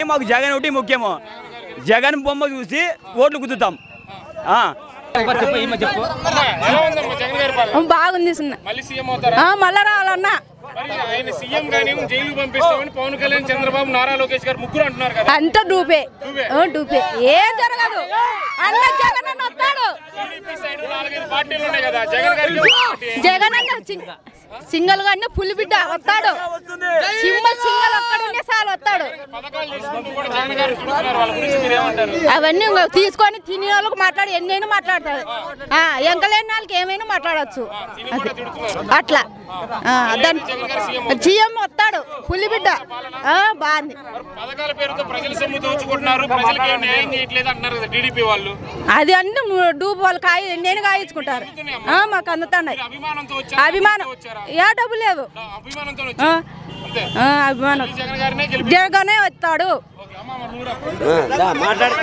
మాకు జగన్ ఒకటి ముఖ్యము జగన్ బొమ్మ చూసి ఓట్లు గుద్దుతాం ఆ. చెప్పు ఈమె చెప్పు ఎలా ఉందమ్మా జగన్ గారి పాలన బాగుంది చిన్న మళ్ళీ సీఎం అవుతారా ఆ, మళ్ళా రావాలన్నా మరి ఆయన సీఎం గానీ జైలు పంపిస్తామని పవన్ కళ్యాణ్ చంద్రబాబు నారా లోకేష్ గారు ముగ్గురు అంటున్నారు కదా అంత డూపే ఆ, డూపే ఏం జరగదు అన్న జగన్ అన్న వస్తాడు టీడీపీ సైడ్ నాలుగైదు పార్టీలు ఉన్నాయి కదా జగన్ గారికి ఒక పార్టీ. జగన్ అన్న సింగ్- సింగల్ గానే పులి బిడ్డ వస్తాడు సింగల్ సింగల్ ఒక్కడుండే సార్ వస్తాడు పథకాలు తీసుకుంటూ కూడా జగన్ గారు తిడుతున్నారు వాళ్ళ గురించి మీరు ఏమంటారు అవన్నీ ఇంకా తీసుకొని తినే వాళ్ళకి మాట్లాడి ఎన్నైనా మాట్లాడతారు ఆ, ఎంకలేని వాళ్ళకి ఏమైనా మాట్లాడచ్చు అది అట్లా ఆ, దాని సీఎం వస్తాడు పులి బిడ్డ ఆ, బాగుంది మరి పథకాల పేరుతో ప్రజల సొమ్ము దోచుకుంటున్నారు ప్రజలకి ఏం న్యాయం చేయట్లేదు అంటున్నారు కదా టీడీపీ వాళ్ళు అది అన్ని ము- డూబు వాళ్ళు కాయ నేను కాయించుకుంటారు ఆ, మాకు అందుతున్నాయి అభిమానంతో వచ్చారు అభిమానం ఏ డబ్బు లేదు అభిమానంతో ఆ, వచ్చారు అంతే ఆ, అభిమానం జగన్ గారినే గెలిపి జగనే వస్తాడు ఓకే అమ్మ మరి నువ్వు రా. మాట్లాడు